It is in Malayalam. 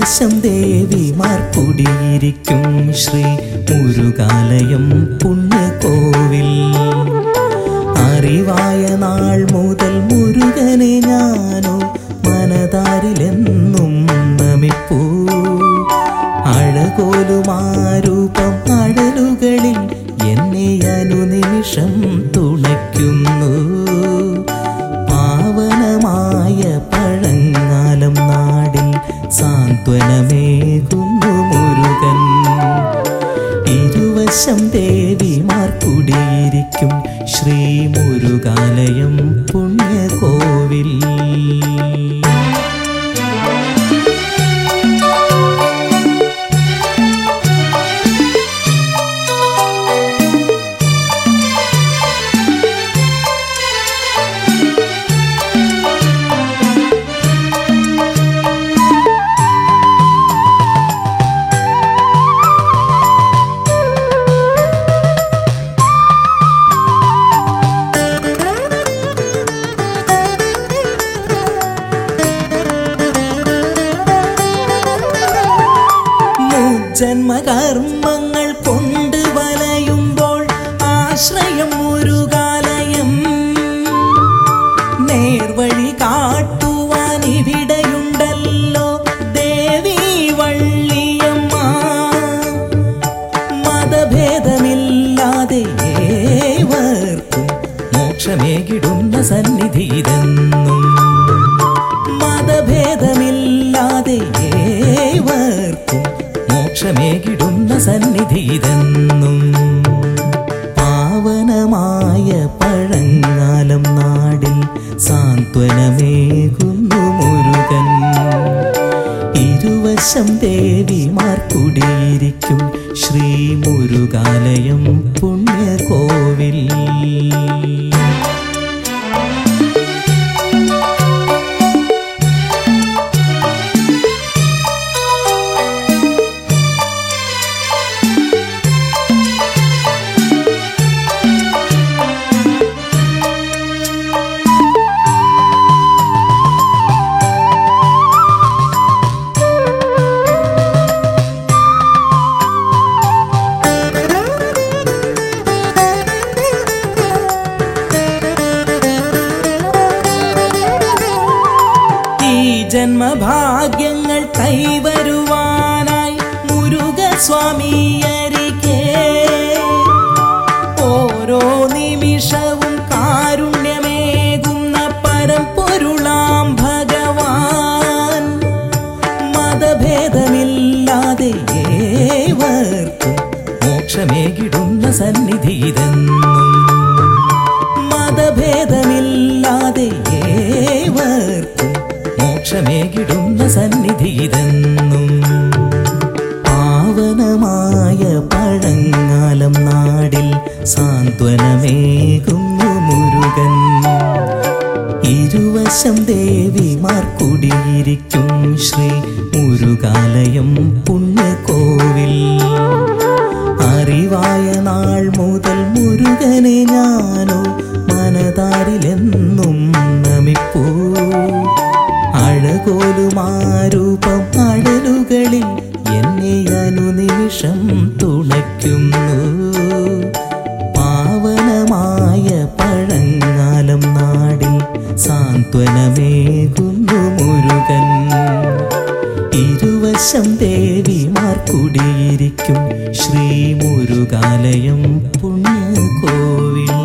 ഇരുവശം ദേവിമാർ കുടിയിരിക്കും ശ്രീ മുരുകാലയം പുണ്യകോവിൽ അറിവായ നാൾ മുതൽ മുരുകനെ ഞാനോ മനതാരിലെന്നും നമിപ്പൂ അഴകോലുമാരൂപം അഴലുകളിൽ എന്നെ അനുനിമിഷം തുണയ്ക്കുന്നു പാവനമായ പഴങ്ങാലം നാടിൽ സാന്ത്വനമേകുന്നു മുരുകൻ ഇരുവശം ദേവിമാർ കുടിയിരിക്കും ശ്രീ മുരുകാലയം പുണ്യകോവിൽ ജന്മകർമ്മങ്ങൾ കൊണ്ട് വലയുമ്പോൾ ആശ്രയം മുരുകാലയം നേർവഴി കാട്ടുവാൻ ഇവിടെയുണ്ടല്ലോ ദേവി വള്ളിയമ്മ മതഭേദമില്ലാതെ ഏവർക്കും മോക്ഷമേകിടുന്ന സന്നിധി ഇതെന്നും മതഭേദമില്ലാതെ ഏവർക്കും മോക്ഷമേകിടുന്ന സന്നിധി ഇതെന്നും പാവനമായ പഴങ്ങാലം നാടിൽ സാന്ത്വനമേകുന്നു മുരുകൻ ഇരുവശം ദേവിമാർ കുടിയിരിക്കും ശ്രീ മുരുകാലയം പുണ്യകോവിൽ ഈ ജന്മഭാഗ്യങ്ങൾ കൈവരുവാനായി മുരുകസ്വാമി അരികെ ഓരോ നിമിഷവും കാരുണ്യമേകുന്ന പരമ്പൊരുളാം ഭഗവാൻ മതഭേദമില്ലാതെ ഏവർക്കും മോക്ഷമേകിടുന്ന സന്നിധി ഇതെന്നും മതഭേദമില്ലാതെ ഏവർക്കും മോക്ഷമേകിടുന്ന സന്നിധി ഇതെന്നും പാവനമായ പഴങ്ങാലം നാടിൽ സാന്ത്വനമേകുന്നു മുരുകൻ ഇരുവശം ദേവിമാർ കുടിയിരിക്കും ശ്രീ മുരുകാലയം പുണ്യകോവിൽ അറിവായ നാൾ മുതൽ മുരുകനെ ഞാനോ മനതാരിലെന്നും നമിപ്പൂ അഴകോലുമാരൂപം അടലുകളിൽ എന്നെ അനുനിമിഷം തുണയ്ക്കുന്നു പാവനമായ പഴങ്ങാലം നാടിൽ സാന്ത്വനമേകുന്നു മുരുകൻ ഇരുവശം ദേവിമാർ കുടിയിരിക്കും ശ്രീ മുരുകാലയം പുണ്യകോവിൽ